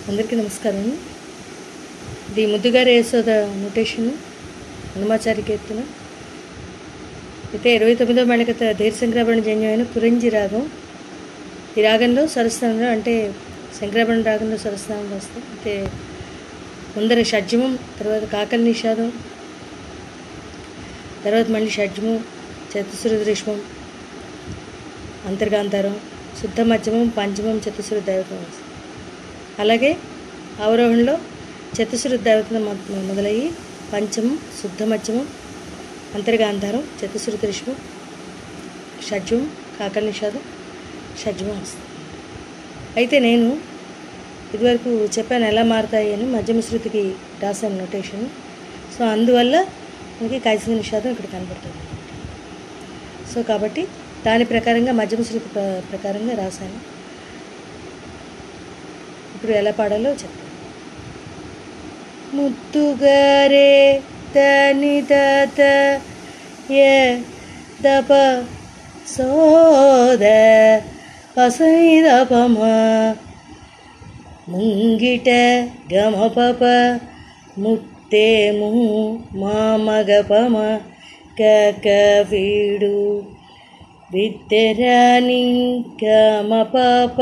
అందరికీ నమస్కారం ఇది ముద్దుగారి యశోద నోటేషను హనుమాచారి కీర్తన అయితే ఇరవై తొమ్మిదో మేళకత ధీర శంకరాభరణ జన్యమైన కురంజి రాగం ఈ రాగంలో సరస్థానంలో అంటే శంకరాభరణ రాగంలో సరస్థానంలో వస్తాం అయితే ముందర షడ్జమం తర్వాత కాకల నిషాదం తర్వాత మళ్ళీ షడ్జమం చతుశ్రుదృష్మం అంతర్గాంతారం శుద్ధ మధ్యమం పంచమం చతుశ్రుత దైవతం వస్తుంది అలాగే అవరోహణలో చతుశ్రుత దైవతం మొ- మొదలయ్యి పంచమం శుద్ధ మధ్యమం అంతర్గాంధారం చతుశ్రుత రిష్మం షడ్జం కాకల నిషాదం షడ్జమం వస్తుంది అయితే నేను ఇదివరకు చెప్పాను ఎలా మారుతాయి అని మధ్యమ శృతికి రాశాను నోటేషన్ సో అందువల్ల మనకి కైసిన నిషాదం ఇక్కడ కనబడుతుంది సో కాబట్టి దాని ప్రకారంగా మధ్యమ శృతి ప్ర- ప్రకారంగా రాశాను ఇప్పుడు ఎలా పాడాలో చెప్తాను ముత్తుగారే తని తత ఏ దప సోద పసైదపమ ముంగిట గమపప ముత్తేము మామగపమ కక వీడు విద్యరాణి గమపప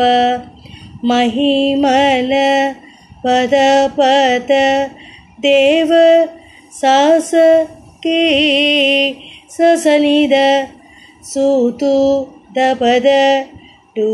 మహిమల పద పద దేవ సాస కే ససనిద సూతు దపద టూ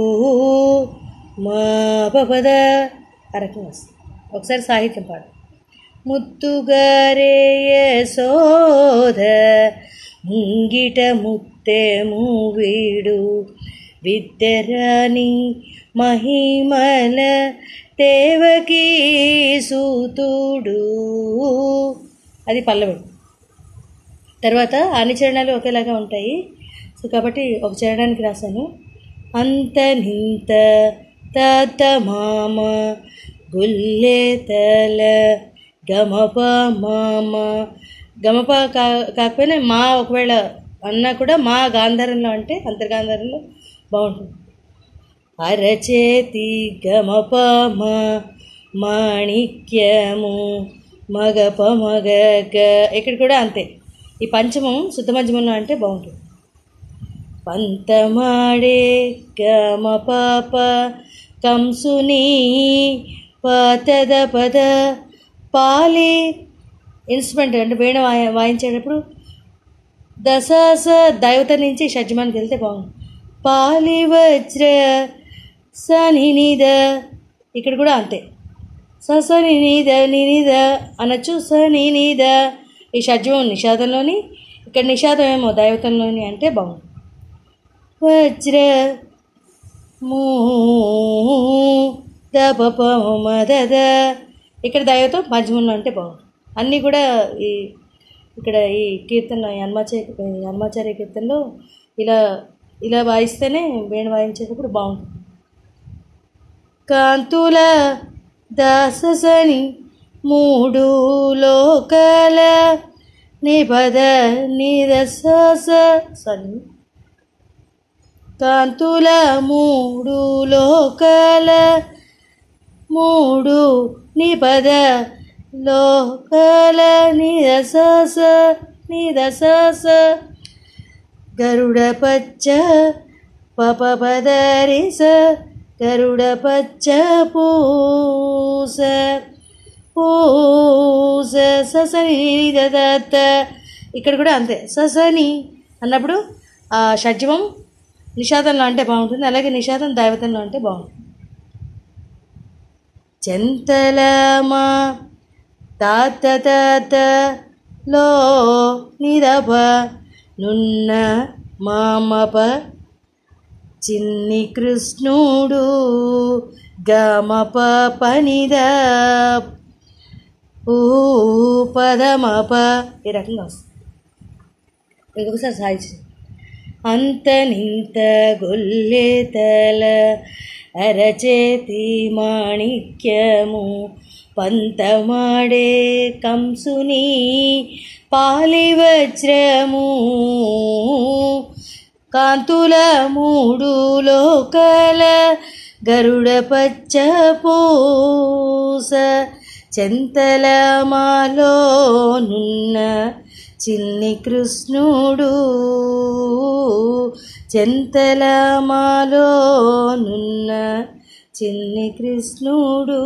మా పపద ఆ రకంగా వస్తుంది ఒకసారి సాహిత్యం పాడు ముత్తుగారే యశోద ముంగిట ముత్తేము వీడు విద్యరాణి మహిమల దేవకీ సూతుడు అది పల్లవి తర్వాత అన్ని చరణాలు ఒకేలాగా ఉంటాయి సో కాబట్టి ఒక చరణానికి రాశాను అంత నింత తాత మామ గుల్లే తల గమప మామ గమప కా కాకపోయినా మా ఒకవేళ అన్నా కూడా మా గాంధారంలో అంటే అంతర్గాంధారంలో బాగుంటుంది అరచేతి గమప మా మాణిక్యము మగప మగ గ ఇక్కడ కూడా అంతే ఈ పంచమం శుద్ధ మధ్యమంలో అంటే బాగుంటుంది పంతమాడే గమ పాప కంసుని పతద పద పాలి ఇన్స్ట్రుమెంట్ అంటే వీణ వాయ వాయించేటప్పుడు దశాస దైవత నుంచి షడ్జమానికి వెళ్తే బాగుంది పాలి వజ్ర సని నిద ఇక్కడ కూడా అంతే స స ని నిద ని నిద అనొచ్చు స ని నిద ఈ షడ్జమం నిషాదంలోని ఇక్కడ నిషాదం ఏమో దైవతంలోని అంటే బాగుంది వజ్ర మూ ద ప ప మ ద ద ఇక్కడ దైవతం మధ్యమంలో అంటే బాగుంది అన్నీ కూడా ఈ ఇక్కడ ఈ కీర్తన ఈ హనుమాచార్య ఈ హనుమాచార్య కీర్తనలో ఇలా ఇలా వాయిస్తేనే వేణు వాయించేటప్పుడు బాగుంటుంది కాంతుల దాససని మూడు లోకల నిపద నిరసస సని కాంతుల మూడు లోకల మూడు నిపద లోకల నిరసస నిరసస గరుడ పచ్చ పప పదరిస గరుడ పచ్చ పూస పూస ససని దత్త ఇక్కడ కూడా అంతే ససని అన్నప్పుడు ఆ షడ్జమం నిషాదంలో అంటే బాగుంటుంది అలాగే నిషాదం దైవతంలో అంటే బాగుంటుంది చెంతలమా తాత తాత లో నిరప నున్న మామప చిన్ని కృష్ణుడు గమప పనిద ఊ పదమప ఈ రకంగా వస్తుంది ఇంకొకసారి సాయి అంత నింత గొల్లె తల అరచేతి మాణిక్యము పంతమాడే కంసుని పాలి వజ్రము కాంతుల మూడు లోకల గరుడ పచ్చ పూస చెంతలమాలో నున్న చిన్ని కృష్ణుడు చెంతలమాలో నున్న చిన్ని కృష్ణుడు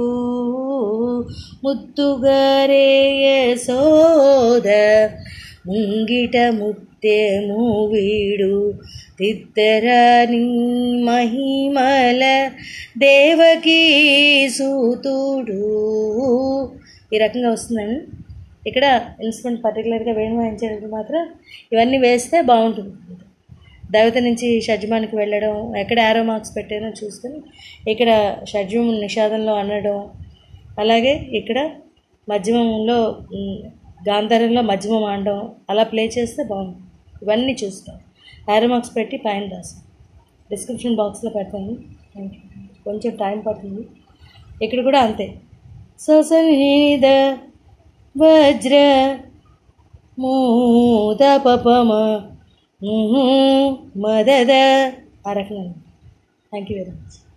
ముత్తుగరేయ సోద ముంగిట ముత్తెము వీడు తిత్తరాని మహిమల దేవకీ సూతుడు ఈ రకంగా వస్తుందండి ఇక్కడ ఇన్స్ట్రుమెంట్ పర్టికులర్గా వేణు వాయించేటప్పుడు మాత్రం ఇవన్నీ వేస్తే బాగుంటుంది దేవత నుంచి షడ్జమానికి వెళ్ళడం ఎక్కడ ఆరో మార్క్స్ పెట్టానో చూసుకొని ఇక్కడ షడ్జమం నిషాదంలో అనడం అలాగే ఇక్కడ మధ్యమంలో ఉమ్, గాంధారంలో మధ్యమం ఆడడం అలా ప్లే చేస్తే బాగుంటుంది ఇవన్నీ చూస్తాం ఆరో మార్క్స్ పెట్టి పైన రాస్తాం డిస్క్రిప్షన్ బాక్స్లో పెడతాను థ్యాంక్ యూ కొంచెం టైం పడుతుంది ఇక్కడ కూడా అంతే ససనీద వజ్ర మూద పపమ మదద ఆ రకంగా థ్యాంక్ యూ వెరీ మచ్